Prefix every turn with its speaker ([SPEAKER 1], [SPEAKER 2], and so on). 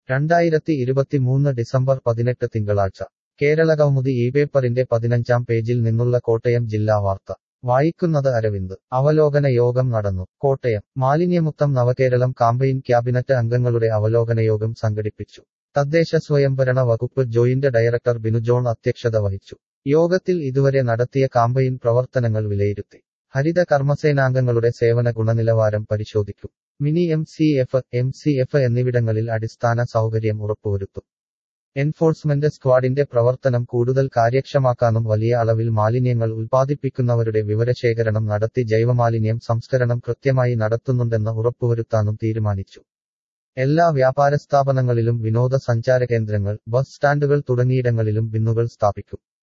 [SPEAKER 1] രണ്ടായിരത്തി ഇരുപത്തിമൂന്ന് ഡിസംബർ പതിനെട്ട് തിങ്കളാഴ്ച കേരളകൗമുദി ഈ പേപ്പറിന്റെ പതിനഞ്ചാം പേജിൽ നിന്നുള്ള കോട്ടയം ജില്ലാ വാർത്ത വായിക്കുന്നത് അരവിന്ദ് അവലോകന യോഗം നടന്നു കോട്ടയം മാലിന്യമുക്തം നവകേരളം കാമ്പയിൻ ക്യാബിനറ്റ് അംഗങ്ങളുടെ അവലോകന യോഗം സംഘടിപ്പിച്ചു തദ്ദേശ സ്വയംഭരണ വകുപ്പ് ജോയിന്റ് ഡയറക്ടർ ബിനു ജോൺ അധ്യക്ഷത വഹിച്ചു യോഗത്തിൽ ഇതുവരെ നടത്തിയ കാമ്പയിൻ പ്രവർത്തനങ്ങൾ വിലയിരുത്തി ഹരിത കർമ്മസേനാംഗങ്ങളുടെ സേവന ഗുണനിലവാരം പരിശോധിക്കും mini M C F M C F എന്നിവിടങ്ങളിൽ അടിസ്ഥാന സൗകര്യം ഉറപ്പുവരുത്തും എൻഫോഴ്സ്മെന്റ് സ്ക്വാഡിന്റെ പ്രവർത്തനം കൂടുതൽ കാര്യക്ഷമാക്കാനും വലിയ അളവിൽ മാലിന്യങ്ങൾ ഉൽപ്പാദിപ്പിക്കുന്നവരുടെ വിവരശേഖരണം നടത്തി ജൈവമാലിന്യം സംസ്കരണം കൃത്യമായി നടത്തുന്നുണ്ടെന്ന് ഉറപ്പുവരുത്താനും തീരുമാനിച്ചു എല്ലാ വ്യാപാര സ്ഥാപനങ്ങളിലും വിനോദസഞ്ചാര കേന്ദ്രങ്ങൾ ബസ് സ്റ്റാൻഡുകൾ തുടങ്ങിയിടങ്ങളിലും ബിന്നുകൾ സ്ഥാപിക്കും